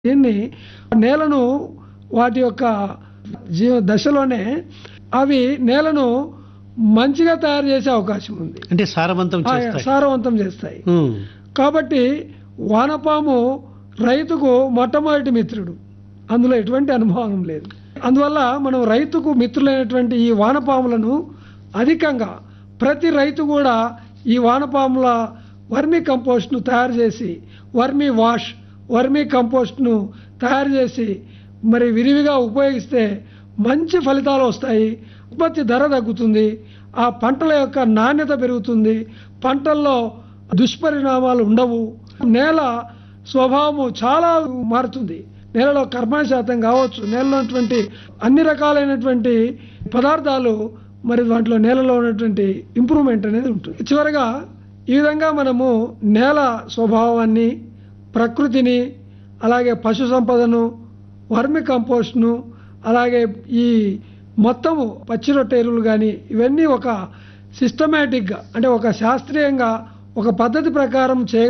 దీన్ని నేలను వాటి యొక్క జీవ దశలోనే అవి నేలను మంచిగా తయారు చేసే అవకాశం ఉంది అంటే సారవంతం ఆ, చేస్తాయి సారవంతం చేస్తాయి ఉమ్, కాబట్టి వానపాము రైతుకు మొట్టమొదటి మిత్రుడు అందులో ఎటువంటి అనుభవం లేదు అందువల్ల మనం రైతుకు మిత్రులైనటువంటి ఈ వానపాములను అధికంగా ప్రతి రైతు కూడా ఈ వానపాముల వర్మీ కంపోస్ట్ను తయారు చేసి వర్మీ వాష్ వర్మీ కంపోస్ట్ను తయారు చేసి మరి విరివిగా ఉపయోగిస్తే మంచి ఫలితాలు వస్తాయి ఉత్పత్తి ధర తగ్గుతుంది ఆ పంటల యొక్క నాణ్యత పెరుగుతుంది పంటల్లో దుష్పరిణామాలు ఉండవు నేల స్వభావము చాలా మారుతుంది నేలలో కర్బన శాతం కావచ్చు నేలలో ఉన్నటువంటి అన్ని రకాలైనటువంటి పదార్థాలు మరి దాంట్లో నేలలో ఉన్నటువంటి ఇంప్రూవ్మెంట్ అనేది ఉంటుంది చివరగా ఈ విధంగా మనము నేల స్వభావాన్ని ప్రకృతిని అలాగే పశు సంపదను వర్మి కంపోస్ట్ను అలాగే ఈ మొత్తము పచ్చి రొట్టె ఎరువులు కానీ ఇవన్నీ ఒక సిస్టమేటిక్గా అంటే ఒక శాస్త్రీయంగా ఒక పద్ధతి ప్రకారం చేయ